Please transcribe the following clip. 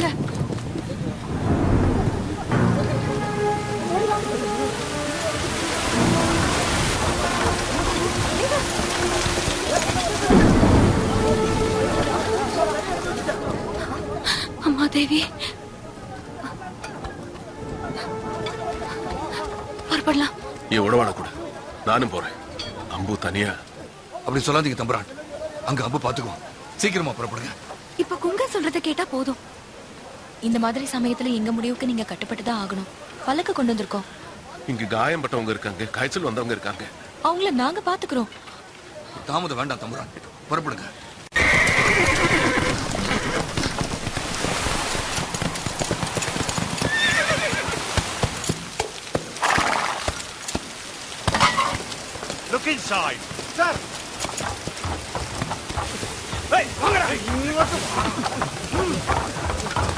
அம்மா தேவி புறப்படலாம் நீ உணவாட கூட நானும் போறேன் அம்பு தனியா அப்படி சொல்லாதீங்க தம்புரான் அங்க அம்பு பாத்துக்குவோம் சீக்கிரமா புறப்படுங்க இப்ப குங்க சொல்றத கேட்டா போதும் இந்த மாதிரி சமயத்துல எங்க முடிவுக்கு நீங்க கட்டுப்பட்டு தான் ஆகணும் பல்லக்கு கொண்டு வந்திருக்கோம் இங்க காயம் பட்டவங்க இருக்காங்க காய்ச்சல் வந்தவங்க இருக்காங்க அவங்கள நாங்க பாத்துக்கிறோம் தாமதம் வேண்டாம் தம்புரான் புறப்படுங்க Look inside. Sir. Hey, வாங்கடா.